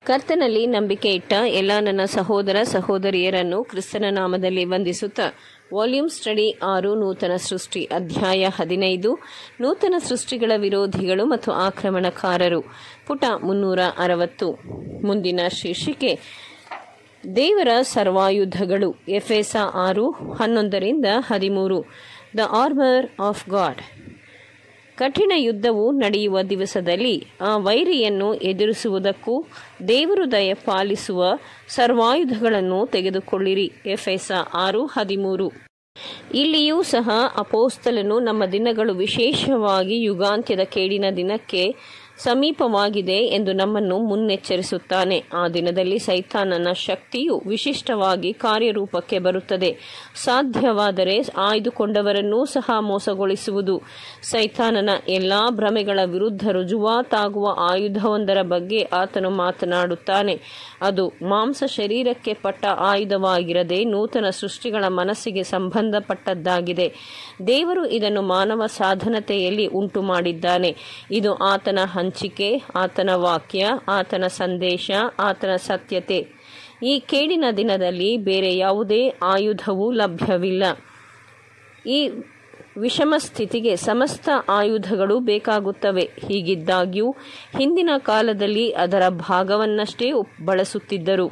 ಕರ್ತನಲ್ಲಿ ನಂಬಿಕೆ ಇಟ್ಟ ಎಲ್ಲ ನನ್ನ ಸಹೋದರ ಸಹೋದರಿಯರನ್ನು ಕ್ರಿಸ್ತನ ನಾಮದಲ್ಲಿ ವಂದಿಸುತ್ತಾ ವಾಲ್ಯೂಮ್ ಸ್ಟಡಿ ಆರು ನೂತನ ಸೃಷ್ಟಿ ಅಧ್ಯಾಯ ಹದಿನೈದು ನೂತನ ಸೃಷ್ಟಿಗಳ ವಿರೋಧಿಗಳು ಮತ್ತು ಆಕ್ರಮಣಕಾರರು ಪುಟ ಮುನ್ನೂರ ಅರವತ್ತು ಮುಂದಿನ ಶೀರ್ಷಿಕೆ ದೇವರ ಸರ್ವಾಯುಧಗಳು ಎಫೆಸ ಆರು ಹನ್ನೊಂದರಿಂದ ಹದಿಮೂರು ದ ಆರ್ಮರ್ ಆಫ್ ಗಾಡ್ ಕಠಿಣ ಯುದ್ಧವು ನಡೆಯುವ ದಿವಸದಲ್ಲಿ ಆ ವೈರಿಯನ್ನು ಎದುರಿಸುವುದಕ್ಕೂ ದೇವರು ದಯ ಪಾಲಿಸುವ ಸರ್ವಾಯುಧಗಳನ್ನು ತೆಗೆದುಕೊಳ್ಳಿರಿ ಎಫೆಸ ಆರು ಹದಿಮೂರು ಇಲ್ಲಿಯೂ ಸಹ ಅಪೋಸ್ತಲನು ನಮ್ಮ ದಿನಗಳು ವಿಶೇಷವಾಗಿ ಯುಗಾಂತ್ಯದ ಕೇಡಿನ ದಿನಕ್ಕೆ ಸಮೀಪವಾಗಿದೆ ಎಂದು ನಮ್ಮನ್ನು ಮುನ್ನೆಚ್ಚರಿಸುತ್ತಾನೆ ಆ ದಿನದಲ್ಲಿ ಸೈತಾನನ ಶಕ್ತಿಯು ವಿಶಿಷ್ಟವಾಗಿ ಕಾರ್ಯರೂಪಕ್ಕೆ ಬರುತ್ತದೆ ಸಾಧ್ಯವಾದರೆ ಆಯ್ದುಕೊಂಡವರನ್ನೂ ಸಹ ಮೋಸಗೊಳಿಸುವುದು ಸೈತಾನನ ಎಲ್ಲಾ ಭ್ರಮೆಗಳ ವಿರುದ್ಧ ರುಜುವಾತಾಗುವ ಆಯುಧವೊಂದರ ಬಗ್ಗೆ ಆತನು ಮಾತನಾಡುತ್ತಾನೆ ಅದು ಮಾಂಸ ಶರೀರಕ್ಕೆ ಪಟ್ಟ ಆಯುಧವಾಗಿರದೆ ನೂತನ ಸೃಷ್ಟಿಗಳ ಮನಸ್ಸಿಗೆ ಸಂಬಂಧಪಟ್ಟದ್ದಾಗಿದೆ ದೇವರು ಇದನ್ನು ಮಾನವ ಸಾಧನತೆಯಲ್ಲಿ ಉಂಟು ಮಾಡಿದ್ದಾನೆ ಇದು ಆತನ ಹಂಚಿಕೆ ಆತನ ವಾಕ್ಯ ಆತನ ಸಂದೇಶ ಆತನ ಸತ್ಯತೆ ಈ ಕೇಡಿನ ದಿನದಲ್ಲಿ ಬೇರೆ ಯಾವುದೇ ಆಯುಧವೂ ಲಭ್ಯವಿಲ್ಲ ಈ ವಿಷಮ ಸ್ಥಿತಿಗೆ ಸಮಸ್ತ ಆಯುಧಗಳು ಬೇಕಾಗುತ್ತವೆ ಹೀಗಿದ್ದಾಗ್ಯೂ ಹಿಂದಿನ ಕಾಲದಲ್ಲಿ ಅದರ ಭಾಗವನ್ನಷ್ಟೇ ಬಳಸುತ್ತಿದ್ದರು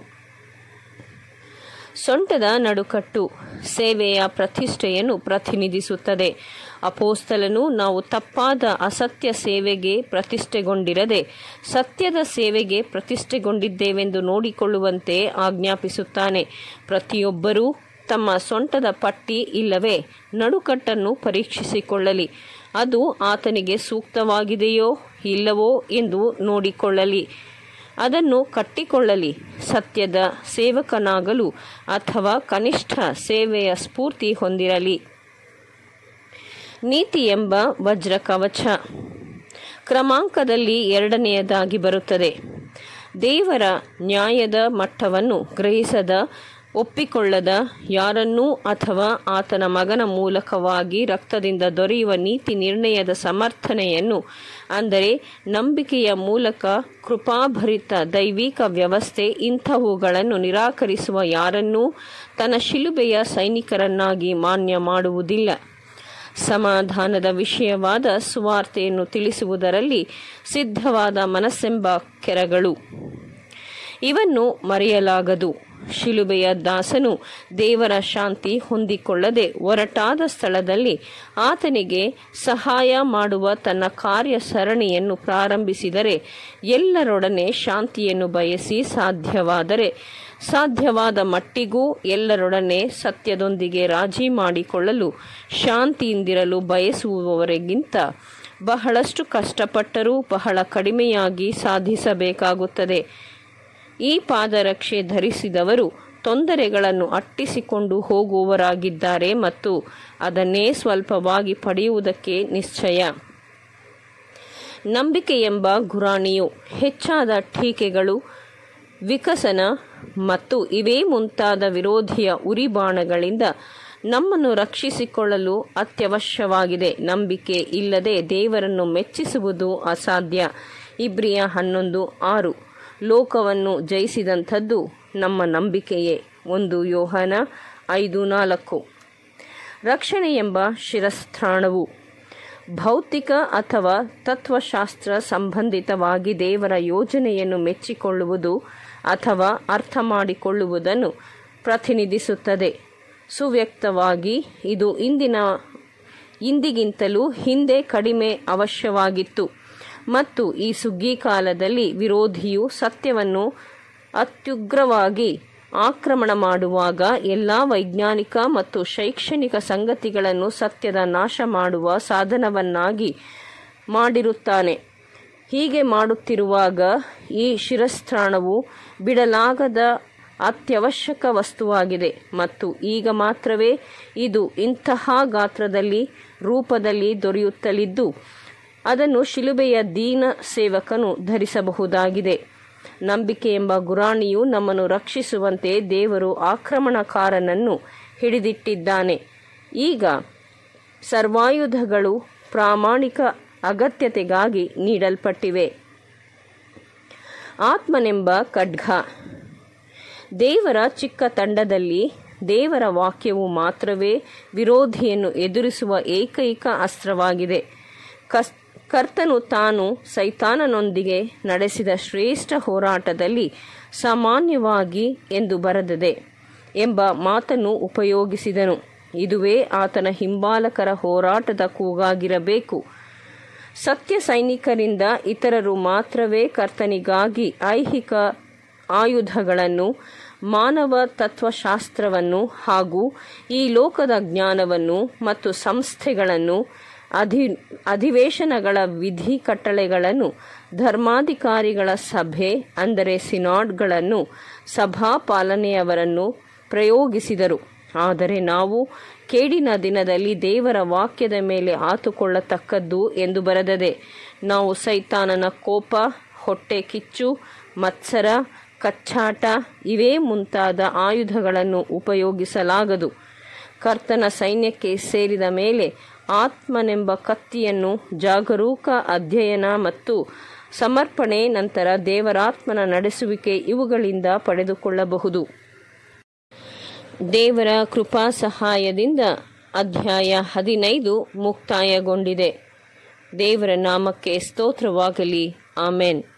ಸೊಂಟದ ನಡುಕಟ್ಟು ಸೇವೆಯ ಪ್ರತಿಷ್ಠೆಯನ್ನು ಪ್ರತಿನಿಧಿಸುತ್ತದೆ ಅಪೋಸ್ತಲನು ನಾವು ತಪ್ಪಾದ ಅಸತ್ಯ ಸೇವೆಗೆ ಪ್ರತಿಷ್ಠೆಗೊಂಡಿರದೆ ಸತ್ಯದ ಸೇವೆಗೆ ಪ್ರತಿಷ್ಠೆಗೊಂಡಿದ್ದೇವೆಂದು ನೋಡಿಕೊಳ್ಳುವಂತೆ ಆಜ್ಞಾಪಿಸುತ್ತಾನೆ ಪ್ರತಿಯೊಬ್ಬರೂ ತಮ್ಮ ಸೊಂಟದ ಪಟ್ಟಿ ಇಲ್ಲವೇ ನಡುಕಟ್ಟನ್ನು ಪರೀಕ್ಷಿಸಿಕೊಳ್ಳಲಿ ಅದು ಆತನಿಗೆ ಸೂಕ್ತವಾಗಿದೆಯೋ ಇಲ್ಲವೋ ಎಂದು ನೋಡಿಕೊಳ್ಳಲಿ ಅದನ್ನು ಕಟ್ಟಿಕೊಳ್ಳಲಿ ಸತ್ಯದ ಸೇವಕನಾಗಲು ಅಥವಾ ಕನಿಷ್ಠ ಸೇವೆಯ ಸ್ಫೂರ್ತಿ ಹೊಂದಿರಲಿ ನೀತಿ ಎಂಬ ವಜ್ರ ಕವಚ ಕ್ರಮಾಂಕದಲ್ಲಿ ಎರಡನೆಯದಾಗಿ ಬರುತ್ತದೆ ದೇವರ ನ್ಯಾಯದ ಮಟ್ಟವನ್ನು ಗ್ರಹಿಸದ ಒಪ್ಪಿಕೊಳ್ಳದ ಯಾರನ್ನೂ ಅಥವಾ ಆತನ ಮಗನ ಮೂಲಕವಾಗಿ ರಕ್ತದಿಂದ ದೊರೆಯುವ ನೀತಿ ನಿರ್ಣಯದ ಸಮರ್ಥನೆಯನ್ನು ಅಂದರೆ ನಂಬಿಕೆಯ ಮೂಲಕ ಕೃಪಾಭರಿತ ದೈವಿಕ ವ್ಯವಸ್ಥೆ ಇಂಥವುಗಳನ್ನು ನಿರಾಕರಿಸುವ ಯಾರನ್ನೂ ತನ್ನ ಶಿಲುಬೆಯ ಸೈನಿಕರನ್ನಾಗಿ ಮಾನ್ಯ ಮಾಡುವುದಿಲ್ಲ ಸಮಾಧಾನದ ವಿಷಯವಾದ ಸುವಾರ್ತೆಯನ್ನು ತಿಳಿಸುವುದರಲ್ಲಿ ಸಿದ್ಧವಾದ ಮನಸ್ಸೆಂಬ ಕೆರಗಳು ಇವನ್ನು ಮರೆಯಲಾಗದು ಶಿಲುಬೆಯ ದಾಸನು ದೇವರ ಶಾಂತಿ ಹೊಂದಿಕೊಳ್ಳದೆ ಒರಟಾದ ಸ್ಥಳದಲ್ಲಿ ಆತನಿಗೆ ಸಹಾಯ ಮಾಡುವ ತನ್ನ ಕಾರ್ಯ ಸರಣಿಯನ್ನು ಪ್ರಾರಂಭಿಸಿದರೆ ಎಲ್ಲರೊಡನೆ ಶಾಂತಿಯನ್ನು ಬಯಸಿ ಸಾಧ್ಯವಾದರೆ ಸಾಧ್ಯವಾದ ಮಟ್ಟಿಗೂ ಎಲ್ಲರೊಡನೆ ಸತ್ಯದೊಂದಿಗೆ ರಾಜಿ ಮಾಡಿಕೊಳ್ಳಲು ಶಾಂತಿಯಿಂದಿರಲು ಬಯಸುವವರಿಗಿಂತ ಬಹಳಷ್ಟು ಕಷ್ಟಪಟ್ಟರೂ ಬಹಳ ಕಡಿಮೆಯಾಗಿ ಸಾಧಿಸಬೇಕಾಗುತ್ತದೆ ಈ ಪಾದರಕ್ಷೆ ಧರಿಸಿದವರು ತೊಂದರೆಗಳನ್ನು ಅಟ್ಟಿಸಿಕೊಂಡು ಹೋಗುವವರಾಗಿದ್ದಾರೆ ಮತ್ತು ಅದನ್ನೇ ಸ್ವಲ್ಪವಾಗಿ ಪಡೆಯುವುದಕ್ಕೆ ನಿಶ್ಚಯ ನಂಬಿಕೆ ಎಂಬ ಗುರಾಣಿಯು ಹೆಚ್ಚಾದ ಟೀಕೆಗಳು ವಿಕಸನ ಮತ್ತು ಇವೇ ಮುಂತಾದ ವಿರೋಧಿಯ ಉರಿಬಾಣಗಳಿಂದ ನಮ್ಮನ್ನು ರಕ್ಷಿಸಿಕೊಳ್ಳಲು ಅತ್ಯವಶ್ಯವಾಗಿದೆ ನಂಬಿಕೆ ಇಲ್ಲದೆ ದೇವರನ್ನು ಮೆಚ್ಚಿಸುವುದು ಅಸಾಧ್ಯ ಇಬ್ರಿಯ ಹನ್ನೊಂದು ಆರು ಲೋಕವನ್ನು ಜಯಿಸಿದಂಥದ್ದು ನಮ್ಮ ನಂಬಿಕೆಯೇ ಒಂದು ಯೋಹನ ಐದು ನಾಲ್ಕು ರಕ್ಷಣೆ ಎಂಬ ಶಿರಸ್ಥಾಣವು ಭೌತಿಕ ಅಥವಾ ತತ್ವಶಾಸ್ತ್ರ ಸಂಬಂಧಿತವಾಗಿ ದೇವರ ಯೋಜನೆಯನ್ನು ಮೆಚ್ಚಿಕೊಳ್ಳುವುದು ಅಥವಾ ಅರ್ಥ ಮಾಡಿಕೊಳ್ಳುವುದನ್ನು ಪ್ರತಿನಿಧಿಸುತ್ತದೆ ಸುವ್ಯಕ್ತವಾಗಿ ಇದು ಇಂದಿನ ಇಂದಿಗಿಂತಲೂ ಹಿಂದೆ ಕಡಿಮೆ ಅವಶ್ಯವಾಗಿತ್ತು ಮತ್ತು ಈ ಸುಗ್ಗಿ ಕಾಲದಲ್ಲಿ ವಿರೋಧಿಯು ಸತ್ಯವನ್ನು ಅತ್ಯುಗ್ರವಾಗಿ ಆಕ್ರಮಣ ಮಾಡುವಾಗ ಎಲ್ಲ ವೈಜ್ಞಾನಿಕ ಮತ್ತು ಶೈಕ್ಷಣಿಕ ಸಂಗತಿಗಳನ್ನು ಸತ್ಯದ ನಾಶ ಮಾಡುವ ಸಾಧನವನ್ನಾಗಿ ಮಾಡಿರುತ್ತಾನೆ ಹೀಗೆ ಮಾಡುತ್ತಿರುವಾಗ ಈ ಶಿರಸ್ಥಾಣವು ಬಿಡಲಾಗದ ಅತ್ಯವಶ್ಯಕ ವಸ್ತುವಾಗಿದೆ ಮತ್ತು ಈಗ ಮಾತ್ರವೇ ಇದು ಇಂತಹ ಗಾತ್ರದಲ್ಲಿ ರೂಪದಲ್ಲಿ ದೊರೆಯುತ್ತಲಿದ್ದು ಅದನ್ನು ಶಿಲುಬೆಯ ದೀನ ಸೇವಕನು ಧರಿಸಬಹುದಾಗಿದೆ ನಂಬಿಕೆ ಎಂಬ ಗುರಾಣಿಯು ನಮ್ಮನ್ನು ರಕ್ಷಿಸುವಂತೆ ದೇವರು ಆಕ್ರಮಣಕಾರನನ್ನು ಹಿಡಿದಿಟ್ಟಿದ್ದಾನೆ ಈಗ ಸರ್ವಾಯುಧಗಳು ಪ್ರಾಮಾಣಿಕ ಅಗತ್ಯತೆಗಾಗಿ ನೀಡಲ್ಪಟ್ಟಿವೆ ಆತ್ಮನೆಂಬ ಖಡ್ಗ ದೇವರ ಚಿಕ್ಕ ತಂಡದಲ್ಲಿ ದೇವರ ವಾಕ್ಯವು ಮಾತ್ರವೇ ವಿರೋಧಿಯನ್ನು ಎದುರಿಸುವ ಏಕೈಕ ಅಸ್ತ್ರವಾಗಿದೆ ಕಸ್ ಕರ್ತನು ತಾನು ಸೈತಾನನೊಂದಿಗೆ ನಡೆಸಿದ ಶ್ರೇಷ್ಠ ಹೋರಾಟದಲ್ಲಿ ಸಾಮಾನ್ಯವಾಗಿ ಎಂದು ಬರೆದಿದೆ ಎಂಬ ಮಾತನ್ನು ಉಪಯೋಗಿಸಿದನು ಇದುವೇ ಆತನ ಹಿಂಬಾಲಕರ ಹೋರಾಟದ ಕೂಗಾಗಿರಬೇಕು ಸತ್ಯ ಸೈನಿಕರಿಂದ ಇತರರು ಮಾತ್ರವೇ ಕರ್ತನಿಗಾಗಿ ಐಹಿಕ ಆಯುಧಗಳನ್ನು ಮಾನವ ತತ್ವಶಾಸ್ತ್ರವನ್ನು ಹಾಗೂ ಈ ಲೋಕದ ಜ್ಞಾನವನ್ನು ಮತ್ತು ಸಂಸ್ಥೆಗಳನ್ನು ಅಧಿ ಅಧಿವೇಶನಗಳ ವಿಧಿ ಕಟ್ಟಳೆಗಳನ್ನು ಧರ್ಮಾಧಿಕಾರಿಗಳ ಸಭೆ ಅಂದರೆ ಸಿನಾಡ್ಗಳನ್ನು ಸಭಾಪಾಲನೆಯವರನ್ನು ಪ್ರಯೋಗಿಸಿದರು ಆದರೆ ನಾವು ಕೇಡಿನ ದಿನದಲ್ಲಿ ದೇವರ ವಾಕ್ಯದ ಮೇಲೆ ಆತುಕೊಳ್ಳತಕ್ಕದ್ದು ಎಂದು ಬರೆದದೆ ನಾವು ಸೈತಾನನ ಕೋಪ ಹೊಟ್ಟೆ ಕಿಚ್ಚು ಮತ್ಸರ ಕಚ್ಚಾಟ ಇವೇ ಮುಂತಾದ ಆಯುಧಗಳನ್ನು ಉಪಯೋಗಿಸಲಾಗದು ಕರ್ತನ ಸೈನ್ಯಕ್ಕೆ ಸೇರಿದ ಮೇಲೆ ಆತ್ಮನೆಂಬ ಕತ್ತಿಯನ್ನು ಜಾಗರೂಕ ಅಧ್ಯಯನ ಮತ್ತು ಸಮರ್ಪಣೆ ನಂತರ ದೇವರಾತ್ಮನ ನಡೆಸುವಿಕೆ ಇವುಗಳಿಂದ ಪಡೆದುಕೊಳ್ಳಬಹುದು ದೇವರ ಕೃಪಾ ಸಹಾಯದಿಂದ ಅಧ್ಯಾಯ ಹದಿನೈದು ಮುಕ್ತಾಯಗೊಂಡಿದೆ ದೇವರ ನಾಮಕ್ಕೆ ಸ್ತೋತ್ರವಾಗಲಿ ಆಮೇನ್